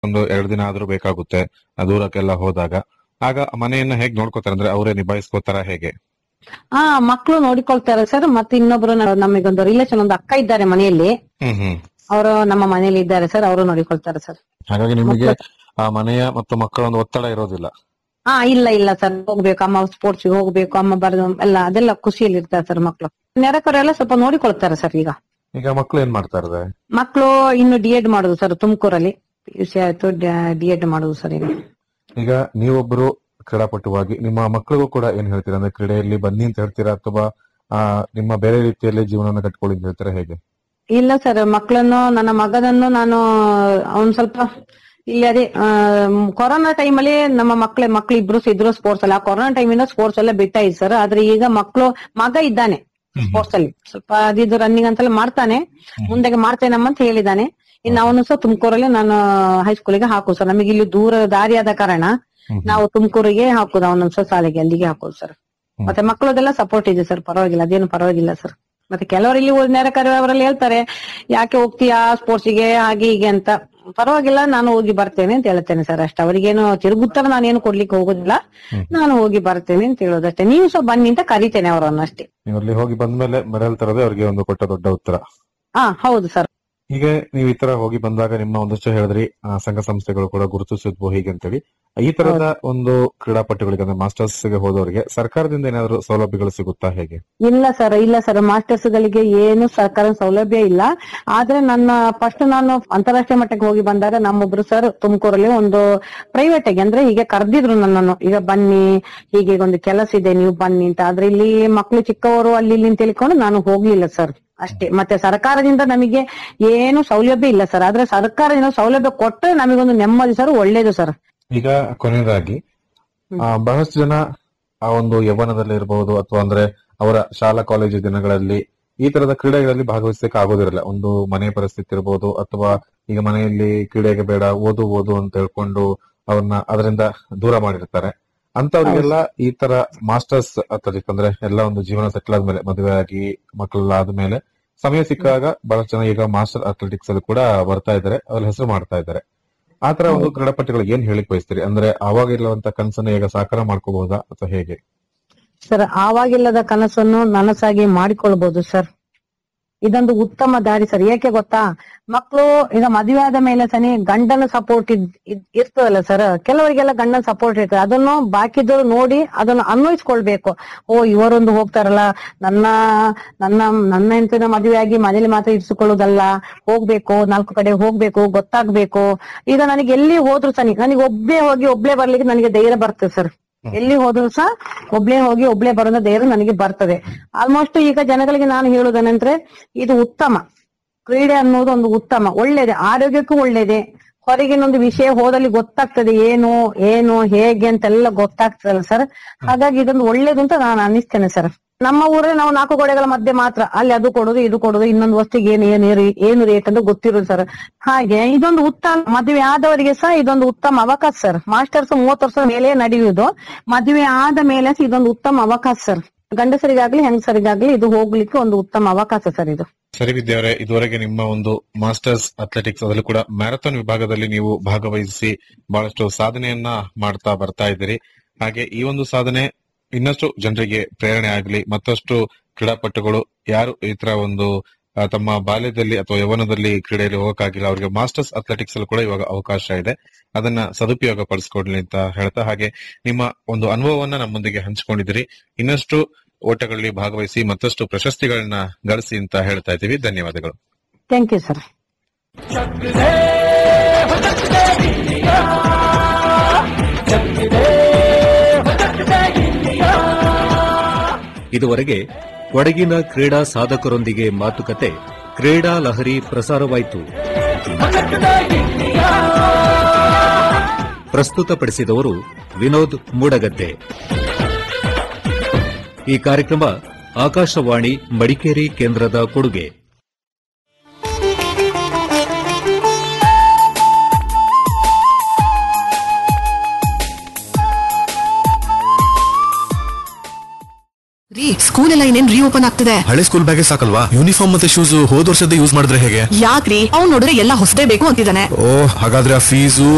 ಒಂದು ಎರಡು ದಿನ ಆದ್ರೂ ಬೇಕಾಗುತ್ತೆ ಆ ದೂರಕ್ಕೆಲ್ಲ ಹೋದಾಗ ಆಗ ಮನೆಯನ್ನ ಹೇಗ್ ನೋಡ್ಕೋತಾರೆ ಅಂದ್ರೆ ಅವರೇ ನಿಭಾಯಿಸ್ಕೋತಾರ ಹೇಗೆ ಹಾ ಮಕ್ಳು ನೋಡಿಕೊಳ್ತಾರೆ ಸರ್ ಮತ್ತೆ ಇನ್ನೊಬ್ರು ನ- ನಮಗೊಂದು ರಿಲೇಷನ್ ಒಂದು ಅಕ್ಕ ಇದ್ದಾರೆ ಮನೆಯಲ್ಲಿ ಹ್ಮ್ ಹ್ಮ್ ಅವರು ನಮ್ಮ ಮನೆಯಲ್ಲಿ ಇದ್ದಾರೆ ಸರ್ ಅವರು ನೋಡಿಕೊಳ್ತಾರೆ ಸರ್ ಹಾಗಾಗಿ ನಿಮಗೆ ಆ ಮನೆಯ ಮತ್ತು ಮಕ್ಕಳ ಒಂದು ಒತ್ತಡ ಇರೋದಿಲ್ಲ ಹಾ ಇಲ್ಲ ಇಲ್ಲ ಸರ್ ಹೋಗ್ಬೇಕು ಅಮ್ಮ ಸ್ಪೋರ್ಟ್ಸ್ ಹೋಗ್ಬೇಕು ಅಮ್ಮ ಬರೆದು ಎಲ್ಲ ಅದೆಲ್ಲ ಖುಷಿಯಲ್ಲಿ ಇರ್ತಾರೆ ಸರ್ ಮಕ್ಳು ನೆರೆಕರೆಲ್ಲ ಸ್ವಲ್ಪ ನೋಡಿಕೊಳ್ತಾರೆ ಸರ್ ಈಗ ಈಗ ಮಕ್ಕಳು ಏನ್ ಮಾಡ್ತಾ ಇದ್ದಾರೆ ಮಕ್ಳು ಇನ್ನು ಡಿ ಎಡ್ ಮಾಡುದು ಸರ್ ತುಮಕೂರಲ್ಲಿ ಪಿ ಯು ಸಿ ಆಯ್ತು ಡಿ ಎಡ್ ಮಾಡುದು ಸರ್ ಈಗ ಈಗ ನೀವೊಬ್ಬರು ಕ್ರೀಡಾಪಟುವಾಗಿ ನಿಮ್ಮ ಮಕ್ಕಳಿಗೂ ಕೂಡ ಏನ್ ಹೇಳ್ತೀರಾ ಅಂದ್ರೆ ಕ್ರೀಡೆಯಲ್ಲಿ ಬನ್ನಿ ಅಂತ ಹೇಳ್ತೀರಾ ಅಥವಾ ಆ ನಿಮ್ಮ ಬೇರೆ ರೀತಿಯಲ್ಲಿ ಜೀವನನ ಕಟ್ಕೊಳ್ಳಿ ಅಂತ ಹೇಳ್ತೀರಾ ಹೇಗೆ ಇಲ್ಲ ಸರ್ ಮಕ್ಕಳನ್ನು ನನ್ನ ಮಗನನ್ನು ನಾನು ಅವನ್ ಸ್ವಲ್ಪ ಇಲ್ಲಿ ಅದೇ ಆ, ಕೊರೋನಾ ಟೈಮಲ್ಲಿ ನಮ್ಮ ಮಕ್ಳ ಮಕ್ಳು ಇಬ್ರು ಸಹ ಇದ್ರು ಸ್ಪೋರ್ಟ್ಸ್ ಅಲ್ಲಿ ಆ ಕೊರೋನಾ ಟೈಮಿಂದ ಸ್ಪೋರ್ಟ್ಸ್ ಎಲ್ಲ ಬಿಟ್ಟಾಯ್ತು ಸರ್ ಆದ್ರೆ ಈಗ ಮಕ್ಕಳು ಮಗ ಇದ್ದಾನೆ ಸ್ಪೋರ್ಟ್ಸ್ ಅಲ್ಲಿ ಸ್ವಲ್ಪ ಅದಿದ್ದು ರನ್ನಿಂಗ್ ಅಂತೆಲ್ಲ ಮಾಡ್ತಾನೆ ಮುಂದೆಗೆ ಮಾಡ್ತೇನಮ್ಮ ಅಂತ ಹೇಳಿದಾನೆ ಇನ್ನು ಅವನು ಸಹ ತುಮಕೂರಲ್ಲಿ ನಾನು ಹೈಸ್ಕೂಲಿಗೆ ಹಾಕು ಸರ್ ನಮಗೆ ಇಲ್ಲಿ ದೂರ ದಾರಿ ಆದ ಕಾರಣ ನಾವು ತುಮಕೂರಿಗೆ ಹಾಕುದು ಅವನೊಂದ್ ಸಹ ಶಾಲೆಗೆ ಅಲ್ಲಿಗೆ ಹಾಕುದು ಸರ್ ಮತ್ತೆ ಮಕ್ಕಳದೆಲ್ಲ ಸಪೋರ್ಟ್ ಇದೆ ಸರ್ ಪರವಾಗಿಲ್ಲ ಅದೇನು ಪರವಾಗಿಲ್ಲ ಸರ್ ಮತ್ತೆ ಕೆಲವರು ಇಲ್ಲಿ ನೆರೆ ಕರೆಯವರಲ್ಲಿ ಹೇಳ್ತಾರೆ ಯಾಕೆ ಹೋಗ್ತೀಯಾ ಸ್ಪೋರ್ಟ್ಸಿಗೆ ಹಾಗೆ ಹೀಗೆ ಅಂತ ಪರವಾಗಿಲ್ಲ ನಾನು ಹೋಗಿ ಬರ್ತೇನೆ ಅಂತ ಹೇಳ್ತೇನೆ ಸರ್ ಅಷ್ಟೇ ಅವರಿಗೇನು ತಿರುಗುತ್ತರ ನಾನೇನು ಕೊಡ್ಲಿಕ್ಕೆ ಹೋಗುದಿಲ್ಲ ನಾನು ಹೋಗಿ ಬರ್ತೇನೆ ಅಂತ ಹೇಳೋದಷ್ಟೇ ನೀವು ಸಹ ಬನ್ನಿ ಅಂತ ಕರಿತೇನೆ ಅವರನ್ನು ಅಷ್ಟೇ ನೀವು ಅಲ್ಲಿ ಹೋಗಿ ಬಂದ್ಮೇಲೆ ಮೆಡಲ್ ತರೋದೇ ಅವ್ರಿಗೆ ಒಂದು ಕೊಟ್ಟ ದೊಡ್ಡ ಉತ್ತರ ಹಾ ಹೌದು ಸರ್ ಈಗ ನೀವು ಈ ತರ ಹೋಗಿ ಬಂದಾಗ ನಿಮ್ಮ ಒಂದಷ್ಟು ಹೇಳಿದ್ರಿ ಆ, ಸಂಘ ಸಂಸ್ಥೆಗಳು ಕೂಡ ಗುರುತಿಸಿದ್ವು ಹೀಗೆ ಅಂತೇಳಿ ಈ ತರದ ಒಂದು ಕ್ರೀಡಾಪಟುಗಳಿಗೆ ಅಂದ್ರೆ ಮಾಸ್ಟರ್ಸ್ ಗೆ ಹೋದವರಿಗೆ ಸರ್ಕಾರದಿಂದ ಏನಾದ್ರು ಸೌಲಭ್ಯಗಳು ಸಿಗುತ್ತಾ ಹೇಗೆ ಇಲ್ಲ ಸರ್ ಇಲ್ಲ ಸರ್ ಮಾಸ್ಟರ್ಸ್ ಗಳಿಗೆ ಏನು ಸರ್ಕಾರ ಸೌಲಭ್ಯ ಇಲ್ಲ ಆದ್ರೆ ನನ್ನ ಫಸ್ಟ್ ನಾನು ಅಂತಾರಾಷ್ಟ್ರೀಯ ಮಟ್ಟಕ್ಕೆ ಹೋಗಿ ಬಂದಾಗ ನಮ್ಮೊಬ್ರು ಸರ್ ತುಮಕೂರಲ್ಲಿ ಒಂದು ಪ್ರೈವೇಟ್ ಆಗಿ ಅಂದ್ರೆ ಹೀಗೆ ಕರೆದಿದ್ರು ನನ್ನನ್ನು ಈಗ ಬನ್ನಿ ಹೀಗೆ ಒಂದು ಕೆಲಸ ಇದೆ ನೀವು ಬನ್ನಿ ಅಂತ ಆದ್ರೆ ಇಲ್ಲಿ ಮಕ್ಕಳು ಚಿಕ್ಕವರು ಅಲ್ಲಿ ಇಲ್ಲಿ ಅಂತ ಹೇಳಿಕೊಂಡು ನಾನು ಹೋಗ್ಲಿಲ್ಲ ಸರ್ ಅಷ್ಟೇ ಮತ್ತೆ ಸರ್ಕಾರದಿಂದ ನಮಗೆ ಏನು ಸೌಲಭ್ಯ ಇಲ್ಲ ಸರ್ ಆದ್ರೆ ಸರ್ಕಾರದಿಂದ ಸೌಲಭ್ಯ ಕೊಟ್ಟರೆ ನಮಗೊಂದು ನೆಮ್ಮದಿ ಸರ್ ಒಳ್ಳೇದು ಸರ್ ಈಗ ಕೊನೆಯದಾಗಿ ಆ, ಬಹಳಷ್ಟು ಜನ ಆ ಒಂದು ಯೌವನದಲ್ಲಿ ಇರಬಹುದು ಅಥವಾ ಅಂದ್ರೆ ಅವರ ಶಾಲಾ ಕಾಲೇಜು ದಿನಗಳಲ್ಲಿ ಈ ತರದ ಕ್ರೀಡೆಗಳಲ್ಲಿ ಭಾಗವಹಿಸಲಿಕ್ಕೆ ಆಗೋದಿರಲ್ಲ ಒಂದು ಮನೆ ಪರಿಸ್ಥಿತಿ ಇರಬಹುದು ಅಥವಾ ಈಗ ಮನೆಯಲ್ಲಿ ಕ್ರೀಡೆಗೆ ಬೇಡ ಓದು ಓದು ಅಂತ ಹೇಳ್ಕೊಂಡು ಅವ್ರನ್ನ ಅದರಿಂದ ದೂರ ಮಾಡಿರ್ತಾರೆ ಅಂತವ್ರಿಗೆಲ್ಲ ಈ ತರ ಮಾಸ್ಟರ್ಸ್ ಅಥ್ಲೆಟಿಕ್ಸ್ ಅಂದ್ರೆ ಎಲ್ಲ ಒಂದು ಜೀವನ ಸೆಟ್ಲ್ ಆದ್ಮೇಲೆ ಮದುವೆ ಆಗಿ ಮಕ್ಕಳೆಲ್ಲ ಆದ್ಮೇಲೆ ಸಮಯ ಸಿಕ್ಕಾಗ ಬಹಳಷ್ಟು ಜನ ಈಗ ಮಾಸ್ಟರ್ ಅಥ್ಲೆಟಿಕ್ಸ್ ಅಲ್ಲಿ ಕೂಡ ಬರ್ತಾ ಇದ್ದಾರೆ ಅದ್ರಲ್ಲಿ ಹೆಸರು ಮಾಡ್ತಾ ಇದ್ದಾರೆ ಆ ತರ ಒಂದು ಕ್ರೀಡಾಪಟುಗಳಿಗೆ ಏನ್ ಹೇಳಿಕ್ ಬಯಸ್ತೀರಿ ಅಂದ್ರೆ ಅವಾಗ ಇರುವಂತ ಕನಸನ್ನ ಈಗ ಸಾಕಾರ ಮಾಡ್ಕೋಬಹುದಾ ಅಥವಾ ಹೇಗೆ ಸರ್ ಆವಾಗಿಲ್ಲದ ಕನಸನ್ನು ನನಸಾಗಿ ಮಾಡಿಕೊಳ್ಬಹುದು ಸರ್ ಇದೊಂದು ಉತ್ತಮ ದಾರಿ ಸರ್ ಏಕೆ ಗೊತ್ತಾ ಮಕ್ಕಳು ಈಗ ಮದುವೆ ಆದ ಮೇಲೆ ಸನಿ ಗಂಡನ ಸಪೋರ್ಟ್ ಇರ್ತದಲ್ಲ ಸರ್ ಕೆಲವರಿಗೆಲ್ಲ ಗಂಡನ ಸಪೋರ್ಟ್ ಇರ್ತದೆ ಅದನ್ನು ಬಾಕಿದವರು ನೋಡಿ ಅದನ್ನು ಅನ್ವಯಿಸ್ಕೊಳ್ಬೇಕು ಓ ಇವರೊಂದು ಹೋಗ್ತಾರಲ್ಲ ನನ್ನ ನನ್ನ ನನ್ನ ಹೆಂಡತಿನ ಮದುವೆ ಆಗಿ ಮನೇಲಿ ಮಾತ್ರ ಇರಿಸಿಕೊಳ್ಳುವುದಲ್ಲ ಹೋಗ್ಬೇಕು ನಾಲ್ಕು ಕಡೆ ಹೋಗ್ಬೇಕು ಗೊತ್ತಾಗ್ಬೇಕು ಈಗ ನನಗೆ ಎಲ್ಲಿ ಹೋದ್ರು ಸನಿ ನನಗೆ ಒಬ್ಬೇ ಹೋಗಿ ಒಬ್ಳೇ ಬರ್ಲಿಕ್ಕೆ ನನಗೆ ಧೈರ್ಯ ಬರ್ತದೆ ಸರ್ ಎಲ್ಲಿ ಹೋದ್ರು ಸಹ ಒಬ್ಳೇ ಹೋಗಿ ಒಬ್ಳೇ ಬರೋದ ಧೈರ್ಯ ನನಗೆ ಬರ್ತದೆ ಆಲ್ಮೋಸ್ಟ್ ಈಗ ಜನಗಳಿಗೆ ನಾನು ಹೇಳುವುದೇನೆಂದ್ರೆ ಇದು ಉತ್ತಮ ಕ್ರೀಡೆ ಅನ್ನೋದು ಒಂದು ಉತ್ತಮ ಒಳ್ಳೇದೆ ಆರೋಗ್ಯಕ್ಕೂ ಒಳ್ಳೇದೆ ಹೊರಗಿನೊಂದು ವಿಷಯ ಹೋದಲ್ಲಿ ಗೊತ್ತಾಗ್ತದೆ ಏನು ಏನು ಹೇಗೆ ಅಂತೆಲ್ಲ ಗೊತ್ತಾಗ್ತದಲ್ಲ ಸರ್ ಹಾಗಾಗಿ ಇದೊಂದು ಒಳ್ಳೇದು ಅಂತ ನಾನು ಅನ್ನಿಸ್ತೇನೆ ಸರ್ ನಮ್ಮ ಊರಲ್ಲಿ ನಾವು ನಾಲ್ಕು ಗೋಡೆಗಳ ಮಧ್ಯೆ ಮಾತ್ರ ಅಲ್ಲಿ ಅದು ಕೊಡೋದು ಇದು ಕೊಡೋದು ಇನ್ನೊಂದು ವಸ್ತುಗೆ ಏನು ಏನು ಏನು- ಏನು ರೇಟ್ ಅಂತ ಗೊತ್ತಿರೋದು ಸರ್ ಹಾಗೆ ಇದೊಂದು ಉತ್ತಮ ಮದುವೆ ಆದವರಿಗೆ ಸಹ ಇದೊಂದು ಉತ್ತಮ ಅವಕಾಶ ಸರ್ ಮಾಸ್ಟರ್ಸ್ ಮೂವತ್ತು ವರ್ಷದ ಮೇಲೆ ನಡೆಯುವುದು ಮದುವೆ ಆದ ಮೇಲೆ ಸಹ ಇದೊಂದು ಉತ್ತಮ ಅವಕಾಶ ಸರ್ ಗಂಡಸರಿಗಾಗ್ಲಿ ಹೆಂಗಸರಿಗಾಗ್ಲಿ ಇದು ಹೋಗ್ಲಿಕ್ಕೆ ಒಂದು ಉತ್ತಮ ಅವಕಾಶ ಸರ್ ಇದು ಸರಿ ವಿದ್ಯಾವರೇ ಇದುವರೆಗೆ ನಿಮ್ಮ ಒಂದು ಮಾಸ್ಟರ್ಸ್ ಅಥ್ಲೆಟಿಕ್ಸ್ ಅದರಲ್ಲೂ ಕೂಡ ಮ್ಯಾರಥಾನ್ ವಿಭಾಗದಲ್ಲಿ ನೀವು ಭಾಗವಹಿಸಿ ಬಹಳಷ್ಟು ಸಾಧನೆಯನ್ನ ಮಾಡ್ತಾ ಬರ್ತಾ ಇದ್ದೀರಿ ಹಾಗೆ ಈ ಒಂದು ಸಾಧನೆ ಇನ್ನಷ್ಟು ಜನರಿಗೆ ಪ್ರೇರಣೆ ಆಗಲಿ ಮತ್ತಷ್ಟು ಕ್ರೀಡಾಪಟುಗಳು ಯಾರು ಈ ತರ ಒಂದು ಆ, ತಮ್ಮ ಬಾಲ್ಯದಲ್ಲಿ ಅಥವಾ ಯೌವನದಲ್ಲಿ ಕ್ರೀಡೆಯಲ್ಲಿ ಹೋಗಕ್ಕಾಗಿಲ್ಲ ಅವರಿಗೆ ಮಾಸ್ಟರ್ಸ್ ಅಥ್ಲೆಟಿಕ್ಸ್ ಅಲ್ಲಿ ಕೂಡ ಇವಾಗ ಅವಕಾಶ ಇದೆ ಅದನ್ನ ಸದುಪಯೋಗ ಪಡಿಸ್ಕೊಡ್ಲಿ ಅಂತ ಹೇಳ್ತಾ ಹಾಗೆ ನಿಮ್ಮ ಒಂದು ಅನುಭವವನ್ನ ನಮ್ಮೊಂದಿಗೆ ಹಂಚಿಕೊಂಡಿದ್ದೀರಿ ಇನ್ನಷ್ಟು ಓಟಗಳಲ್ಲಿ ಭಾಗವಹಿಸಿ ಮತ್ತಷ್ಟು ಪ್ರಶಸ್ತಿಗಳನ್ನ ಗಳಿಸಿ ಅಂತ ಹೇಳ್ತಾ ಇದ್ದೀವಿ ಧನ್ಯವಾದಗಳು ಥ್ಯಾಂಕ್ ಯು ಸರ್ ಇದುವರೆಗೆ ಕೊಡಗಿನ ಕ್ರೀಡಾ ಸಾಧಕರೊಂದಿಗೆ ಮಾತುಕತೆ ಕ್ರೀಡಾ ಲಹರಿ ಪ್ರಸಾರವಾಯಿತು ಪ್ರಸ್ತುತಪಡಿಸಿದವರು ವಿನೋದ್ ಮೂಡಗದ್ದೆ ಈ ಕಾರ್ಯಕ್ರಮ ಆಕಾಶವಾಣಿ ಮಡಿಕೇರಿ ಕೇಂದ್ರದ ಕೊಡುಗೆ ರೀ ಸ್ಕೂಲ್ ಎಲ್ಲ ಇನ್ನೇನ್ ರೀಓಪನ್ ಆಗ್ತಿದೆ ಹಳೆ ಸ್ಕೂಲ್ ಬ್ಯಾಗೇ ಸಾಕಲ್ವಾ ಯೂನಿಫಾರ್ಮ್ ಮತ್ತೆ ಶೂಸ್ ಹೋದ್ ವರ್ಷದ ಯೂಸ್ ಮಾಡಿದ್ರೆ ಹೇಗೆ ಯಾಕ್ರಿ ಅವ್ನ್ ನೋಡಿದ್ರೆ ಎಲ್ಲ ಹೊಸದೇ ಬೇಕು ಅಂತಿದ್ದಾನೆ ಓ ಹಾಗಾದ್ರೆ ಆ ಫೀಸು